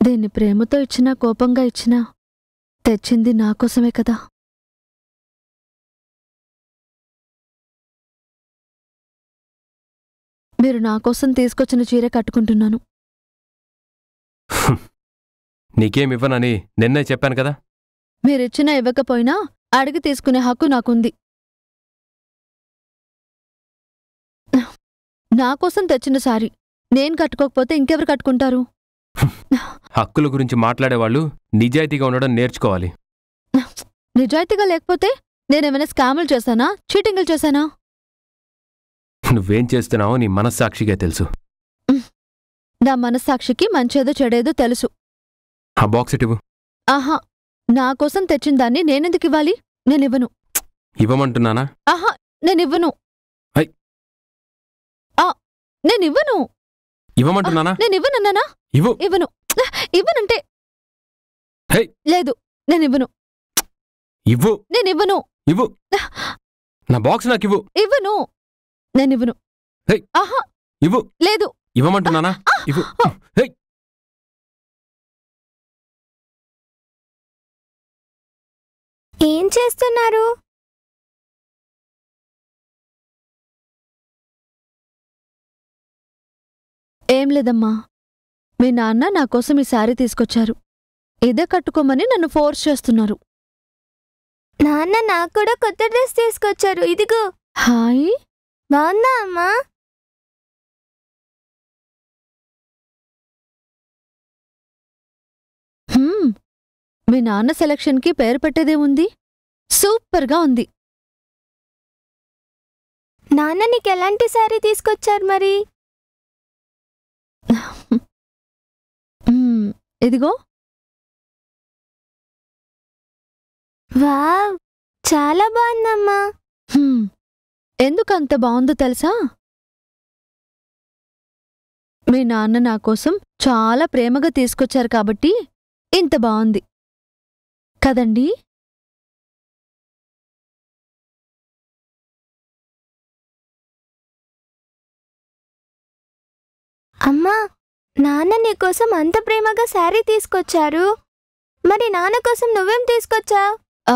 దీన్ని ప్రేమతో ఇచ్చినా కోపంగా ఇచ్చినా తెచ్చింది నా కోసమే కదా మీరు నా కోసం తీసుకొచ్చిన చీర కట్టుకుంటున్నాను నీకేం ఇవ్వనని నిన్నే చెప్పాను కదా మీరిచ్చినా ఇవ్వకపోయినా అడిగి తీసుకునే హక్కు నాకుంది నా కోసం తెచ్చిన సారీ నేను కట్టుకోకపోతే ఇంకెవరు కట్టుకుంటారు హక్కుల గురించి మాట్లాడేవాళ్ళు నిజాయితీగా ఉండడం నేర్చుకోవాలి నిజాయితీగా లేకపోతే నేనేమైనా స్కాములు చేశానా చీటింగులు చేశానా నువ్వేం చేస్తున్నావో నీ మనస్సాక్షిగా తెలుసు నా మనస్సాక్షికి మంచేదో చెడేదో తెలుసు ఆ బాక్స్ ఇటు ఇవ్వు. ఆహా నా కోసం తెచ్చిన దాన్ని నేనెందుకు ఇవ్వాలి నేనివ్వను ఇవ్వమంటున్నానా ఆహా నేనివ్వను ఐ. ఆ నేనివ్వను ఇవ్వమంటున్నానా నేనివ్వనన్నానా ఇవ్వు ఇవ్వను ఇవ్వనంటే హే. లేదు నేనివ్వను ఇవ్వు నేనివ్వను ఇవ్వు నా బాక్స్ నాకు ఇవ్వు ఇవ్వను నేనివ్వను హే. ఆహా ఇవ్వు లేదు ఇవ్వమంటున్నానా ఇవ్వు హే ఏం చేస్తున్నారు ఏం లేదమ్మా మీ నాన్న నా కోసం ఈ శారీ తీసుకొచ్చారు ఇదే కట్టుకోమని నన్ను ఫోర్స్ చేస్తున్నారు నాన్న నాకు కూడా కొత్త డ్రెస్ తీసుకొచ్చారు ఇదిగో హాయ్ బాగుందా అమ్మా హ్మ్. మీ నాన్న సెలక్షన్కి పేరు పెట్టేదే ఉంది సూపర్గా ఉంది నాన్న నీకు ఎలాంటి శారీ తీసుకొచ్చారు మరి హ్మ్. ఇదిగో వావ్ చాలా బాగుందమ్మా హ్మ్. ఎందుకు అంత బాగుందో తెలుసా మీ నాన్న నా కోసం చాలా ప్రేమగా తీసుకొచ్చారు కాబట్టి ఇంత బాగుంది కదండి అమ్మా నాన్న నీకోసం అంత ప్రేమగా శారీ తీసుకొచ్చారు మరి నాన్న కోసం నువ్వేం తీసుకొచ్చావు ఆ,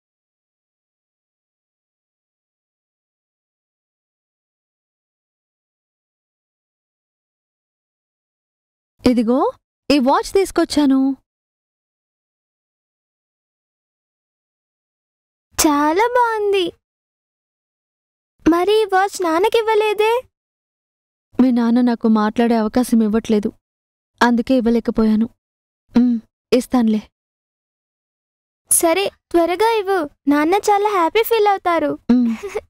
ఇదిగో ఈ వాచ్ తీసుకొచ్చాను చాలా బాగుంది మరి ఈ వాచ్ నాన్నకివ్వలేదే మీ నాన్న నాకు మాట్లాడే అవకాశం ఇవ్వట్లేదు అందుకే ఇవ్వలేకపోయాను ఉమ్, ఇస్తానులే సరే త్వరగా ఇవ్వు నాన్న చాలా హ్యాపీ ఫీల్ అవుతారు ఉమ్.